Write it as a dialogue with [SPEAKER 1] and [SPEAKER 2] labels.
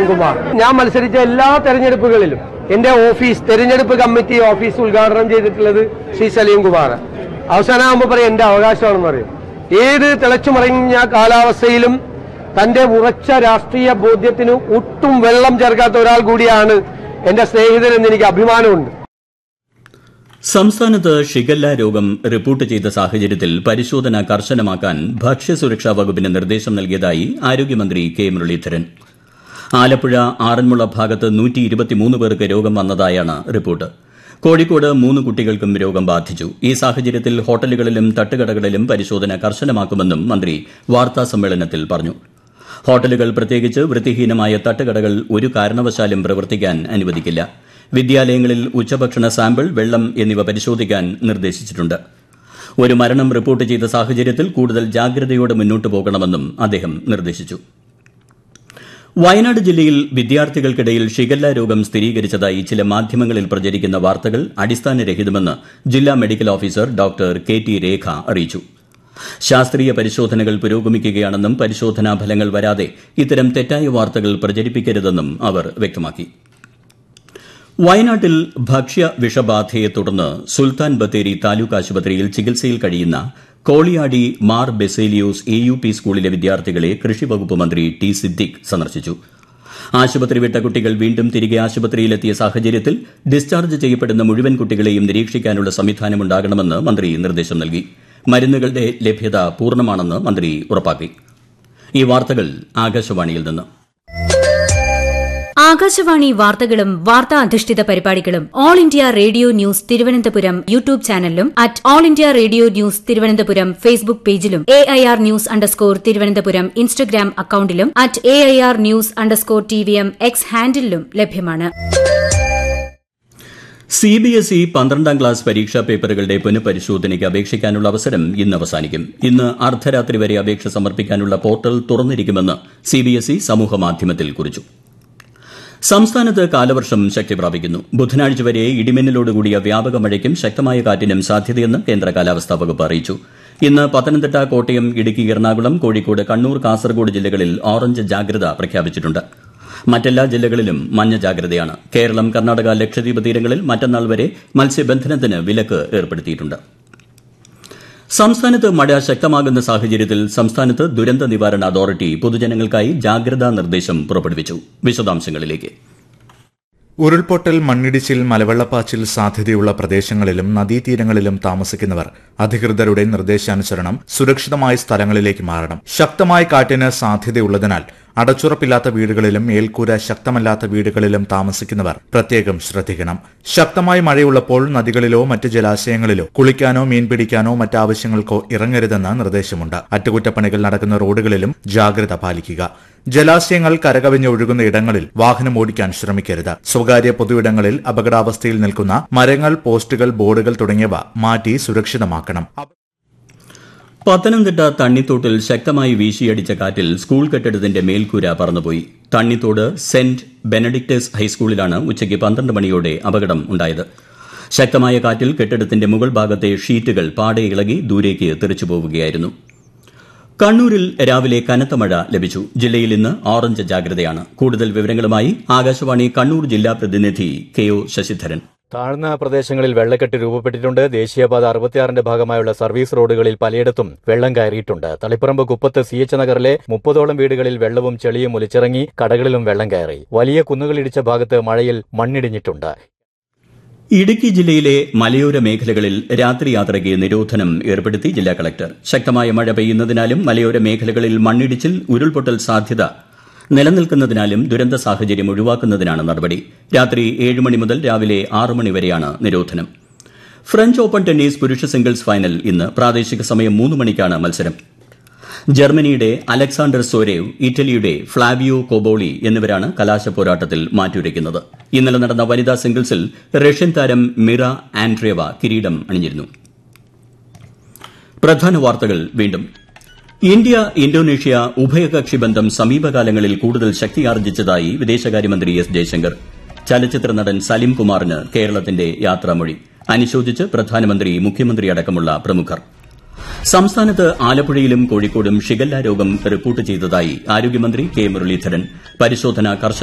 [SPEAKER 1] കുമാർ ഞാൻ മത്സരിച്ച എല്ലാ തെരഞ്ഞെടുപ്പുകളിലും എന്റെ ഓഫീസ് തെരഞ്ഞെടുപ്പ് കമ്മിറ്റി ഓഫീസ് ഉദ്ഘാടനം ചെയ്തിട്ടുള്ളത് ശ്രീ സലീം കുമാർ അവസാനമാകുമ്പോൾ പറയും എന്റെ അവകാശമാണെന്ന് പറയും ഏത് തിളച്ചുമറിഞ്ഞ കാലാവസ്ഥയിലും തന്റെ ഉറച്ച രാഷ്ട്രീയ ബോധ്യത്തിന് ഒട്ടും വെള്ളം ചേർക്കാത്ത ഒരാൾ കൂടിയാണ് എന്റെ സ്നേഹിതരെന്ന് എനിക്ക് അഭിമാനമുണ്ട്
[SPEAKER 2] സംസ്ഥാനത്ത് ഷിഗല്ല രോഗം റിപ്പോർട്ട് ചെയ്ത സാഹചര്യത്തിൽ പരിശോധന കർശനമാക്കാൻ ഭക്ഷ്യസുരക്ഷാ വകുപ്പിന് നിർദ്ദേശം നൽകിയതായി ആരോഗ്യമന്ത്രി കെ മുരളീധരൻ ആലപ്പുഴ ആറന്മുള ഭാഗത്ത് നൂറ്റി ഇരുപത്തിമൂന്ന് പേർക്ക് രോഗം വന്നതായാണ് റിപ്പോർട്ട് കോഴിക്കോട് മൂന്ന് കുട്ടികൾക്കും രോഗം ബാധിച്ചു ഈ സാഹചര്യത്തിൽ ഹോട്ടലുകളിലും തട്ടുകടകളിലും പരിശോധന കർശനമാക്കുമെന്നും മന്ത്രി വാർത്താസമ്മേളനത്തിൽ പറഞ്ഞു ഹോട്ടലുകൾ പ്രത്യേകിച്ച് വൃത്തിഹീനമായ തട്ടുകടകൾ ഒരു കാരണവശാലും പ്രവർത്തിക്കാൻ അനുവദിക്കില്ല വിദ്യാലയങ്ങളിൽ ഉച്ചഭക്ഷണ സാമ്പിൾ വെള്ളം എന്നിവ പരിശോധിക്കാൻ നിർദ്ദേശിച്ചിട്ടുണ്ട് ഒരു മരണം റിപ്പോർട്ട് ചെയ്ത സാഹചര്യത്തിൽ കൂടുതൽ ജാഗ്രതയോടെ മുന്നോട്ട് പോകണമെന്നും അദ്ദേഹം നിർദ്ദേശിച്ചു വയനാട് ജില്ലയിൽ വിദ്യാർത്ഥികൾക്കിടയിൽ ഷിഗല്ല രോഗം സ്ഥിരീകരിച്ചതായി ചില മാധ്യമങ്ങളിൽ പ്രചരിക്കുന്ന വാർത്തകൾ അടിസ്ഥാനരഹിതമെന്ന് ജില്ലാ medical officer doctor K T Rekha അറിയിച്ചു ശാസ്ത്രീയ പരിശോധനകൾ പുരോഗമിക്കുകയാണെന്നും പരിശോധനാ ഫലങ്ങൾ വരാതെ ഇത്തരം തെറ്റായ വാർത്തകൾ പ്രചരിപ്പിക്കരുതെന്നും അവർ വ്യക്തമാക്കി വയനാട്ടിൽ ഭക്ഷ്യ വിഷബാധയെ തുടർന്ന് സുൽത്താൻ ബത്തേരി താലൂക്ക് ആശുപത്രിയിൽ ചികിത്സയിൽ കഴിയുന്ന Koliyadi Mar Baselios A U P സ്കൂളിലെ വിദ്യാർത്ഥികളെ കൃഷിവകുപ്പ് മന്ത്രി ടി സിദ്ദിഖ് സന്ദർശിച്ചു ആശുപത്രി വിട്ട കുട്ടികൾ വീണ്ടും തിരികെ ആശുപത്രിയിലെത്തിയ സാഹചര്യത്തിൽ ഡിസ്ചാർജ് ചെയ്യപ്പെടുന്ന മുഴുവൻ കുട്ടികളെയും നിരീക്ഷിക്കാനുള്ള സംവിധാനമുണ്ടാകണമെന്ന് മന്ത്രി നിർദ്ദേശം നൽകി മരുന്നുകളുടെ ലഭ്യത പൂർണ്ണമാണെന്ന് മന്ത്രി ഉറപ്പാക്കി ഈ വാർത്തകൾ ആകാശവാണിയിൽ നിന്ന്
[SPEAKER 3] ആകാശവാണി വാർത്തകളും വാർത്താ അധിഷ്ഠിത പരിപാടികളും All India Radio news Thiruvananthapuram YouTube ചാനലിലും at All India Radio news Thiruvananthapuram Facebook പേജിലും A I R news underscore Thiruvananthapuram Instagram അക്കൌണ്ടിലും at A I R news underscore T V M X ഹാൻഡിലും ലഭ്യമാണ്
[SPEAKER 2] സി ബി എസ് ഇ പന്ത്രണ്ടാം class പരീക്ഷാ പേപ്പറുകളുടെ പുനഃപരിശോധനയ്ക്ക് അപേക്ഷിക്കാനുള്ള അവസരം ഇന്ന് അവസാനിക്കും ഇന്ന് അർദ്ധരാത്രി വരെ അപേക്ഷ സമർപ്പിക്കാനുള്ള പോർട്ടൽ തുറന്നിരിക്കുമെന്ന് സി ബി എസ് ഇ സമൂഹമാധ്യമത്തിൽ കുറിച്ചു സംസ്ഥാനത്ത് കാലവർഷം ശക്തി പ്രാപിക്കുന്നു ബുധനാഴ്ച വരെ ഇടിമിന്നലോടുകൂടിയ വ്യാപക മഴയ്ക്കും ശക്തമായ കാറ്റിനും സാധ്യതയെന്ന് കേന്ദ്ര കാലാവസ്ഥാ വകുപ്പ് അറിയിച്ചു ഇന്ന് പത്തനംതിട്ട കോട്ടയം ഇടുക്കി എറണാകുളം കോഴിക്കോട് കണ്ണൂർ കാസർഗോഡ് ജില്ലകളിൽ ഓറഞ്ച് ജാഗ്രത പ്രഖ്യാപിച്ചിട്ടുണ്ട് മറ്റെല്ലാ ജില്ലകളിലും മഞ്ഞ ജാഗ്രതയാണ് കേരളം കർണാടക ലക്ഷദ്വീപ് തീരങ്ങളിൽ മറ്റന്നാൾ വരെ മത്സ്യബന്ധനത്തിന് വിലക്ക് ഏർപ്പെടുത്തിയിട്ടുണ്ട് സംസ്ഥാനത്ത് മഴ ശക്തമാകുന്ന സാഹചര്യത്തിൽ സംസ്ഥാനത്ത് ദുരന്ത നിവാരണ അതോറിറ്റി പൊതുജനങ്ങൾക്കായി ജാഗ്രതാ നിർദ്ദേശം പുറപ്പെടുവിച്ചു വിശദാംശങ്ങളിലേക്ക്
[SPEAKER 4] ഉരുൾപൊട്ടൽ മണ്ണിടിച്ചിൽ മലവെള്ളപ്പാച്ചിൽ സാധ്യതയുള്ള പ്രദേശങ്ങളിലും നദീതീരങ്ങളിലും താമസിക്കുന്നവർ അധികൃതരുടെ നിർദ്ദേശാനുസരണം സുരക്ഷിതമായ സ്ഥലങ്ങളിലേക്ക് മാറണം ശക്തമായ കാറ്റിന് സാധ്യതയുള്ളതിനാൽ അടച്ചുറപ്പില്ലാത്ത വീടുകളിലും മേൽക്കൂര ശക്തമല്ലാത്ത വീടുകളിലും താമസിക്കുന്നവർ പ്രത്യേകം ശ്രദ്ധിക്കണം ശക്തമായ മഴയുള്ളപ്പോൾ നദികളിലോ മറ്റ് ജലാശയങ്ങളിലോ കുളിക്കാനോ മീൻ പിടിക്കാനോ മറ്റാവശ്യങ്ങൾക്കോ ഇറങ്ങരുതെന്ന് നിർദ്ദേശമുണ്ട് അറ്റകുറ്റപ്പണികൾ നടക്കുന്ന റോഡുകളിലും ജാഗ്രത പാലിക്കുക ജലാശയങ്ങൾ കരകവിഞ്ഞൊഴുകുന്ന ഇടങ്ങളിൽ വാഹനം ഓടിക്കാൻ ശ്രമിക്കരുത് സ്വകാര്യ പൊതുയിടങ്ങളിൽ അപകടാവസ്ഥയിൽ നിൽക്കുന്ന മരങ്ങൾ പോസ്റ്റുകൾ ബോർഡുകൾ തുടങ്ങിയവ മാറ്റി സുരക്ഷിതമാക്കണം
[SPEAKER 2] പത്തനംതിട്ട തണ്ണിത്തോട്ടിൽ ശക്തമായി വീശിയടിച്ച കാറ്റിൽ സ്കൂൾ കെട്ടിടത്തിന്റെ മേൽക്കൂര പറന്നുപോയി തണ്ണിത്തോട് സെന്റ് ബെനഡിക്ടസ് ഹൈസ്കൂളിലാണ് ഉച്ചയ്ക്ക് പന്ത്രണ്ട് മണിയോടെ അപകടം ഉണ്ടായത് ശക്തമായ കാറ്റിൽ കെട്ടിടത്തിന്റെ മുകൾ ഭാഗത്തെ ഷീറ്റുകൾ പാടെ ഇളകി ദൂരേക്ക് തെറിച്ചുപോവുകയായിരുന്നു കണ്ണൂരിൽ രാവിലെ കനത്ത മഴ ലഭിച്ചു ജില്ലയിൽ ഇന്ന് ഓറഞ്ച് ജാഗ്രതയാണ് കൂടുതൽ വിവരങ്ങളുമായി ആകാശവാണി കണ്ണൂർ ജില്ലാ പ്രതിനിധി കെ ഒ ശശിധരൻ
[SPEAKER 5] താഴ്ന്ന പ്രദേശങ്ങളിൽ വെള്ളക്കെട്ട് രൂപപ്പെട്ടിട്ടുണ്ട് ദേശീയപാത അറുപത്തിയാറിന്റെ ഭാഗമായുള്ള സർവീസ് റോഡുകളിൽ പലയിടത്തും വെള്ളം കയറിയിട്ടുണ്ട് തളിപ്പറമ്പ് കുപ്പത്ത് സി എച്ച് നഗറിലെ മുപ്പതോളം വീടുകളിൽ വെള്ളവും ചെളിയും ഒലിച്ചിറങ്ങി കടകളിലും വെള്ളം കയറി വലിയ കുന്നുകളിടിച്ച ഭാഗത്ത് മഴയിൽ മണ്ണിടിഞ്ഞിട്ടുണ്ട്
[SPEAKER 2] ഇടുക്കി ജില്ലയിലെ മലയോര മേഖലകളിൽ രാത്രി യാത്രയ്ക്ക് നിരോധനം ഏർപ്പെടുത്തി ജില്ലാ കളക്ടർ ശക്തമായ മഴ പെയ്യുന്നതിനാലും മലയോര മേഖലകളിൽ മണ്ണിടിച്ചിൽ ഉരുൾപൊട്ടൽ സാധ്യത നിലനിൽക്കുന്നതിനാലും ദുരന്ത സാഹചര്യം ഒഴിവാക്കുന്നതിനാണ് നടപടി രാത്രി ഏഴ് മണി മുതൽ രാവിലെ ആറ് മണി വരെയാണ് നിരോധനം ഫ്രഞ്ച് ഓപ്പൺ ടെന്നീസ് പുരുഷ സിംഗിൾസ് ഫൈനൽ ഇന്ന് പ്രാദേശിക സമയം മൂന്ന് മണിക്കാണ് മത്സരം ജർമ്മനിയുടെ അലക്സാണ്ടർ സോരേവ് ഇറ്റലിയുടെ ഫ്ളാവിയോ കോബോളി എന്നിവരാണ് കലാശ പോരാട്ടത്തിൽ മാറ്റുരയ്ക്കുന്നത് ഇന്നലെ നടന്ന വനിതാ സിംഗിൾസിൽ റഷ്യൻ താരം മിറ ആൻഡ്രേവ കിരീടം അണിഞ്ഞിരുന്നു പ്രധാന വാർത്തകൾ വീണ്ടും ഇന്ത്യ ഇന്തോനേഷ്യ ഉഭയകക്ഷി ബന്ധം സമീപകാലങ്ങളിൽ കൂടുതൽ ശക്തിയാർജിച്ചതായി വിദേശകാര്യമന്ത്രി എസ് ജയശങ്കർ ചലച്ചിത്ര നടൻ സലിം കുമാറിന് കേരളത്തിന്റെ യാത്രാമൊഴി അനുശോചിച്ച് പ്രധാനമന്ത്രി മുഖ്യമന്ത്രി അടക്കമുള്ള പ്രമുഖർ സംസ്ഥാനത്ത് ആലപ്പുഴയിലും കോഴിക്കോടും ഷിഗല്ല രോഗം റിപ്പോർട്ട് ചെയ്തതായി ആരോഗ്യമന്ത്രി കെ മുരളീധരൻ പരിശോധന കർശന